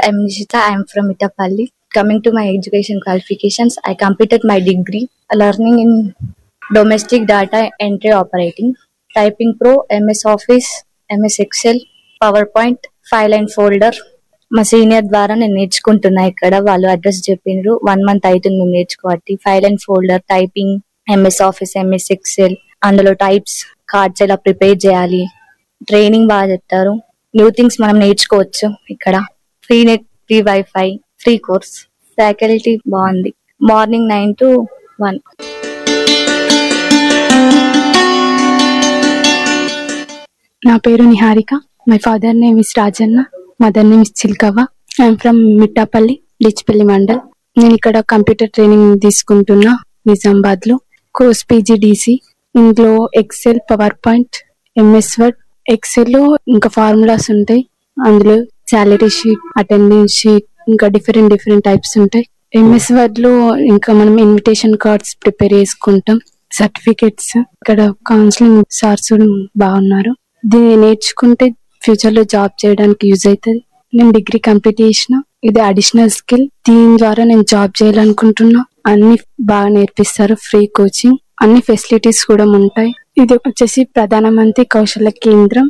I'm Nishita. I'm from Itapalli. Coming to my education qualifications, I completed my degree learning in domestic data entry operating, typing pro, MS Office, MS Excel, PowerPoint, file and folder మా senior ద్వారా నేను నేర్చుకుంటున్నా ఇక్కడ వాళ్ళు address చెప్పిండ్రు one month అవుతుంది మేము నేర్చుకోవట్టి file and folder typing MS office MS excel అందులో టైప్స్ కార్డ్స్ ఎలా ప్రిపేర్ చేయాలి ట్రైనింగ్ బాగా చెప్తారు న్యూ థింగ్స్ మనం నేర్చుకోవచ్చు ఇక్కడ free net free wifi free course faculty బాగుంది మార్నింగ్ నైన్ టు వన్ నా పేరు Niharika my father name is Rajanna mother name is Chilkavva I'm from Mittapalli Dichpalli mandal నేను ఇక్కడ కంప్యూటర్ ట్రైనింగ్ తీసుకుంటున్నా నిజామాబాద్ లో కోర్స్ పీజీడిసి ఇందులో excel PowerPoint MS word excel లో ఇంకా ఫార్ములాస్ ఉంటాయి అందులో సాలరీ షీట్ అటెండెన్స్ షీట్ ఇంకా డిఫరెంట్ డిఫరెంట్ టైప్స్ ఉంటాయి ఎంఎస్ వర్డ్ లో ఇంకా మనం ఇన్విటేషన్ కార్డ్స్ ప్రిపేర్ చేసుకుంటాం సర్టిఫికెట్స్ ఇక్కడ కౌన్సిలింగ్ సార్స్ బాగున్నారు దీన్ని నేర్చుకుంటే ఫ్యూచర్ లో జాబ్ చేయడానికి యూజ్ అవుతుంది నేను డిగ్రీ కంప్లీట్ చేసిన ఇది అడిషనల్ స్కిల్ దీని ద్వారా నేను జాబ్ చేయాలనుకుంటున్నా అన్ని బాగా నేర్పిస్తారు ఫ్రీ కోచింగ్ అన్ని ఫెసిలిటీస్ కూడా ఉంటాయి ఇది వచ్చేసి ప్రధానమంత్రి కౌశల కేంద్రం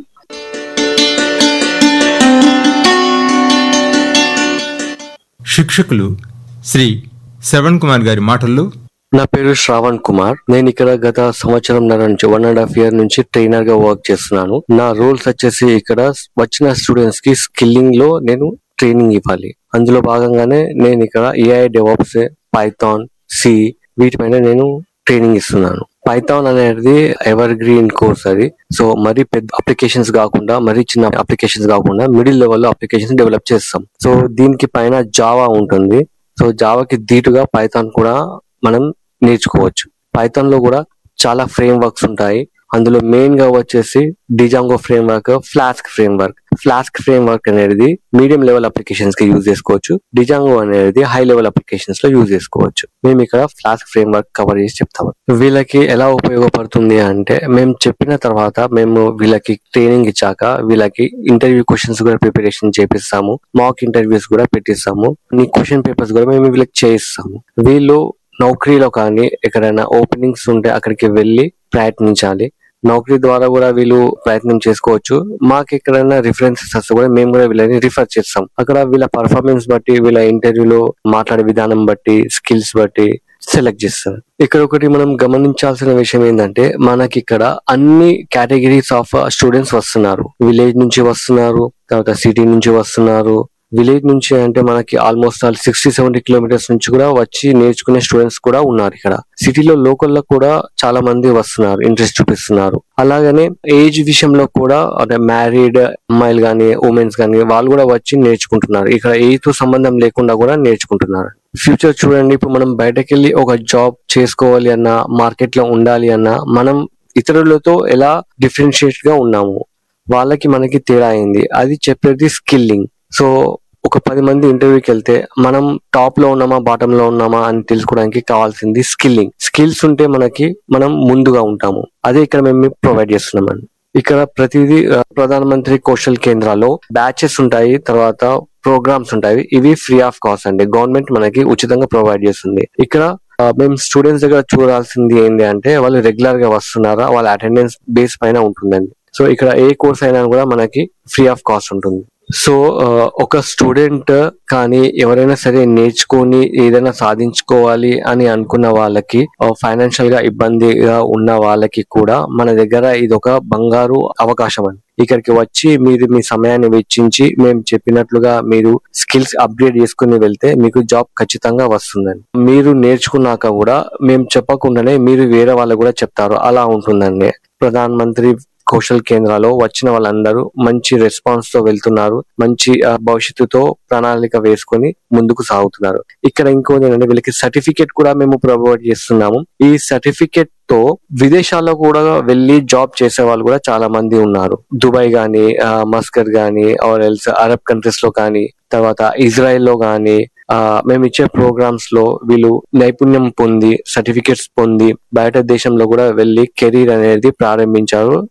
శిక్షకులు శ్రీ శ్రవణ్ కుమార్ గారి మాటల్లో నా పేరు శ్రావణ్ కుమార్ నేను ఇక్కడ గత సంవత్సరం నుంచి వన్ అండ్ హాఫ్ ఇయర్ నుంచి ట్రైనర్ గా వర్క్ చేస్తున్నాను నా రోల్స్ వచ్చేసి ఇక్కడ వచ్చిన స్టూడెంట్స్ కి స్కిల్లింగ్ లో నేను ట్రైనింగ్ ఇవ్వాలి అందులో భాగంగానే నేను ఇక్కడ ఏఐ డెవలప్స్ పైథాన్ సి వీటిపైన నేను ట్రైనింగ్ ఇస్తున్నాను పైథాన్ అనేది ఎవర్ గ్రీన్ కోర్స్ అది సో మరి పెద్ద అప్లికేషన్స్ కాకుండా మరి చిన్న అప్లికేషన్స్ కాకుండా మిడిల్ లెవెల్ లో అప్లికేషన్స్ డెవలప్ చేస్తాం సో దీనికి పైన జావా ఉంటుంది సో జావాకి ధీటుగా పైథాన్ కూడా మనం నేర్చుకోవచ్చు పైథాన్ లో కూడా చాలా ఫ్రేమ్ వర్క్స్ ఉంటాయి అందులో మెయిన్ గా వచ్చేసి Django framework Flask framework Flask framework అనేది మీడియం లెవెల్ అప్లికేషన్స్ కి యూజ్ చేసుకోవచ్చు డిజాంగో అనేది హై లెవెల్ అప్లికేషన్స్ లో యూజ్ చేసుకోవచ్చు మేము ఇక్కడ ఫ్లాస్క్ ఫ్రేమ్ వర్క్ కవర్ చేసి చెప్తాము వీళ్ళకి ఎలా ఉపయోగపడుతుంది అంటే మేము చెప్పిన తర్వాత మేము వీళ్ళకి ట్రైనింగ్ ఇచ్చాక వీళ్ళకి ఇంటర్వ్యూ క్వశ్చన్స్ కూడా ప్రిపరేషన్ చేపిస్తాము మాక్ ఇంటర్వ్యూస్ కూడా పెట్టిస్తాము నీ క్వశ్చన్ పేపర్స్ కూడా మేము వీళ్ళకి చేయిస్తాము వీళ్ళు నౌకరీలో కానీ ఎక్కడైనా ఓపెనింగ్స్ ఉంటే అక్కడికి వెళ్ళి ప్రయత్నించాలి నౌకరీ ద్వారా కూడా వీళ్ళు ప్రయత్నం చేసుకోవచ్చు మాకు ఎక్కడైనా రిఫరెన్సెస్ వస్తే కూడా మేము కూడా వీళ్ళని రిఫర్ చేస్తాం అక్కడ వీళ్ళ పర్ఫార్మెన్స్ బట్టి వీళ్ళ ఇంటర్వ్యూలో మాట్లాడే విధానం బట్టి స్కిల్స్ బట్టి సెలెక్ట్ చేస్తారు ఇక్కడ ఒకటి మనం గమనించాల్సిన విషయం ఏంటంటే మనకి ఇక్కడ అన్ని కేటగిరీస్ ఆఫ్ స్టూడెంట్స్ వస్తున్నారు విలేజ్ నుంచి వస్తున్నారు తర్వాత సిటీ నుంచి వస్తున్నారు విలేజ్ నుంచి అంటే మనకి almost all sixty seventy kilometres నుంచి కూడా వచ్చి నేర్చుకునే స్టూడెంట్స్ కూడా ఉన్నారు ఇక్కడ సిటీలో లోకల్ లో కూడా చాలా మంది వస్తున్నారు ఇంట్రెస్ట్ చూపిస్తున్నారు అలాగనే ఏజ్ విషయంలో కూడా అంటే మ్యారీడ్ అమ్మాయిలు కానీ ఉమెన్స్ కానీ వాళ్ళు కూడా వచ్చి నేర్చుకుంటున్నారు ఇక్కడ ఏజ్ తో సంబంధం లేకుండా కూడా నేర్చుకుంటున్నారు ఫ్యూచర్ చూడండి ఇప్పుడు మనం బయటకు వెళ్ళి ఒక జాబ్ చేసుకోవాలి అన్నా మార్కెట్ లో ఉండాలి అన్నా మనం ఇతరులతో ఎలా డిఫరెన్షియేట్ గా ఉన్నాము వాళ్ళకి మనకి తేడా అయింది అది చెప్పేది స్కిల్లింగ్ సో ఒక పది మంది ఇంటర్వ్యూకి వెళ్తే మనం టాప్ లో ఉన్నామా బాటమ్ లో ఉన్నామా అని తెలుసుకోవడానికి కావాల్సింది స్కిల్లింగ్ స్కిల్స్ ఉంటే మనకి మనం ముందుగా ఉంటాము అదే ఇక్కడ మేము ప్రొవైడ్ చేస్తున్నామండి ఇక్కడ ప్రతిదీ ఆ, ప్రధానమంత్రి కౌశల్ కేంద్రాల్లో బ్యాచెస్ ఉంటాయి తర్వాత ప్రోగ్రామ్స్ ఉంటాయి ఇవి ఫ్రీ ఆఫ్ కాస్ట్ అండి గవర్నమెంట్ మనకి ఉచితంగా ప్రొవైడ్ చేస్తుంది ఇక్కడ ఆ, మేము స్టూడెంట్స్ దగ్గర చూడాల్సింది ఏంటి అంటే వాళ్ళు రెగ్యులర్ గా వస్తున్నారా వాళ్ళ అటెండెన్స్ బేస్ పైన ఉంటుందండి సో ఇక్కడ ఏ కోర్స్ అయినా కూడా మనకి ఫ్రీ ఆఫ్ కాస్ట్ ఉంటుంది సో ఆ, ఒక స్టూడెంట్ కానీ ఎవరైనా సరే నేర్చుకొని ఏదైనా సాధించుకోవాలి అని అనుకున్న వాళ్ళకి ఫైనాన్షియల్ గా ఇబ్బందిగా ఉన్న వాళ్ళకి కూడా మన దగ్గర ఇది ఒక బంగారు అవకాశం అండి ఇక్కడికి వచ్చి మీరు మీ సమయాన్ని వెచ్చించి మేము చెప్పినట్లుగా మీరు స్కిల్స్ అప్గ్రేడ్ చేసుకుని వెళ్తే మీకు జాబ్ ఖచ్చితంగా వస్తుందండి మీరు నేర్చుకున్నాక కూడా మేము చెప్పకుండానే మీరు వేరే వాళ్ళు కూడా చెప్తారు అలా ఉంటుందండి ప్రధాన మంత్రి కౌశల్ కేంద్రాలో వచ్చిన వాళ్ళందరూ మంచి రెస్పాన్స్ తో వెళ్తున్నారు మంచి ఆ, భవిష్యత్తుతో ప్రణాళిక వేసుకొని ముందుకు సాగుతున్నారు ఇక్కడ ఇంకోటి ఏంటంటే వీళ్ళకి సర్టిఫికేట్ కూడా మేము ప్రొవైడ్ చేస్తున్నాము ఈ సర్టిఫికేట్ తో విదేశాల్లో కూడా వెళ్ళి జాబ్ చేసే వాళ్ళు కూడా చాలా మంది ఉన్నారు దుబాయ్ గానీ ఆ, మస్కర్ గానీ ఆర్ ఎల్స్ అరబ్ కంట్రీస్ లో కానీ తర్వాత ఇజ్రాయెల్ లో గానీ ఆ, మేము ఇచ్చే ప్రోగ్రామ్స్ లో వీళ్ళు నైపుణ్యం పొంది సర్టిఫికెట్స్ పొంది బయట దేశంలో కూడా వెళ్ళి కెరీర్ అనేది ప్రారంభించారు